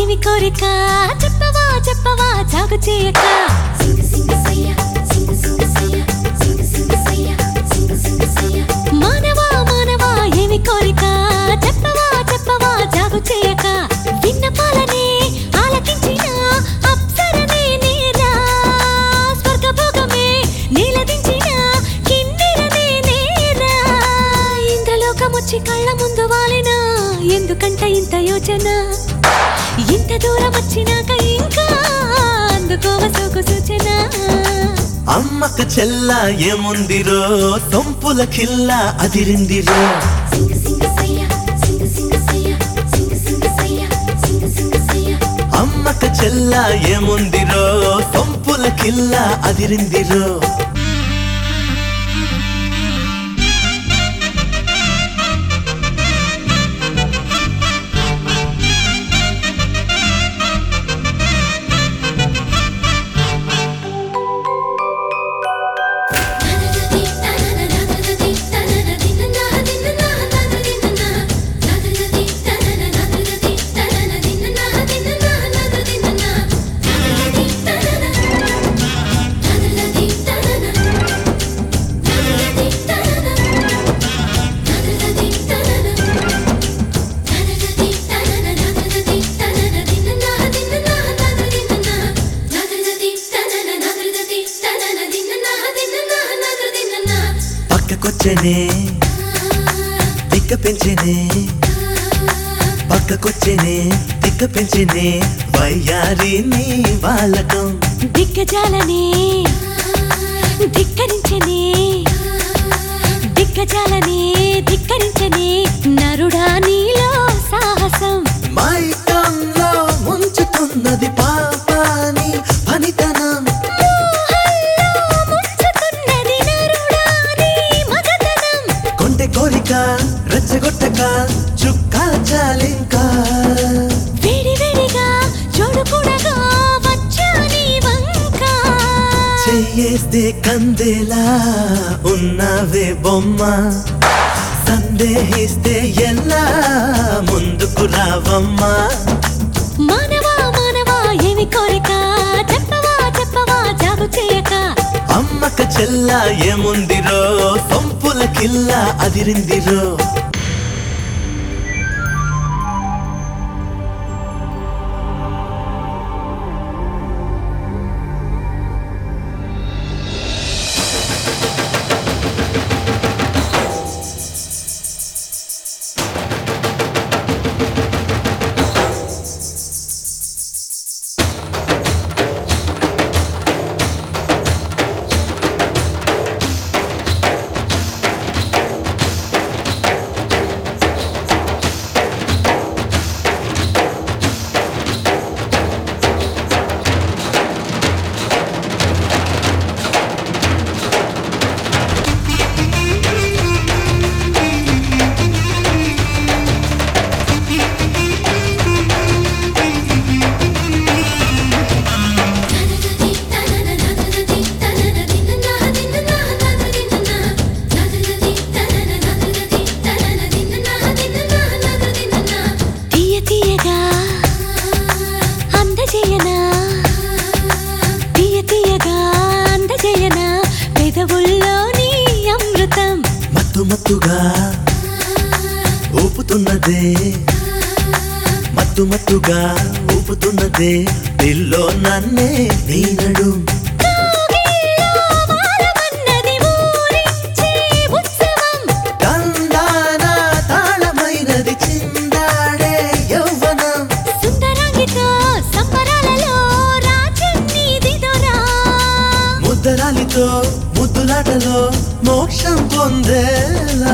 ఏమి కోరిక చెప్పవా చెప్పవా జాగు చేయక మానవా మానవా ఏమి కోరిక చెప్పవా చెప్పవా జాగు చేయక విన్నపాలనే ఆలకించిన అప్సరనే నేరా స్వర్గభోగమే నీలదించిన కిన్నెరనే నేరా ఇంద్రలోకమొచ్చి కళ్ళ ముందు వాలిన ఎందుకంట ఇంత యోచన ఇంత దూరం వచ్చినాక ఇంకా అందుకోవ సోకు సూచన అమ్మక చెల్ల ఏముందిరో సొంపుల కిల్ల అదిరిందిరో అమ్మక చెల్ల ఏముందిరో సొంపుల కిల్ల అదిరిందిరో పక్కకొచ్చనే తిక్క పెంచెనే పక్కకొచ్చనే తిక్క పెంచెనే వయ్యారి నీ బాలకం దిగ్గజాలనే ధిక్కరించనే దిగ్గజాలనే ధిక్కరించనే నరుడా నీలో సాహసం మైకంలో ముంచుతున్నది పాపాని పనితనం మోహంలో ముంచుతున్నది నరుడా నీ మగతనం కొంటె కోరిక రెచ్చగొట్టక చుక్కా చాలింకా వేడి వేడిగా చూడకూడగా వచ్చా నీ వంక చెయ్యేస్తే కందేలా ఉన్నావే బొమ్మ సందేహిస్తే ఎలా ముందుకు రావమ్మా మానవా మానవా ఏమి కోరిక చెప్పవా చెప్పవా జాగు చేయక అమ్మక చెల్ల ఏముందిరో సొంపుల కిల్ల అదిరిందిరో తీయ తీయగా అందజేయనా తీయ తీయగా అందజేయనా పెదవుల్లోని అమృతం మత్తు మత్తుగా ఊపుతున్నదే మత్తు మత్తుగా ఊపుతున్నదే దిల్లో నన్నే నీనడు కోగిల్లో వారమన్నది ఊరించే ఉత్సవం తందాన తాళమైనది చిందాడే యౌవనం సుందరాంగితో సంబరాలలో రాజ్యం నీదిదోరా ముద్దరాలితో ముద్దులాటలో మోక్షం పొందేలా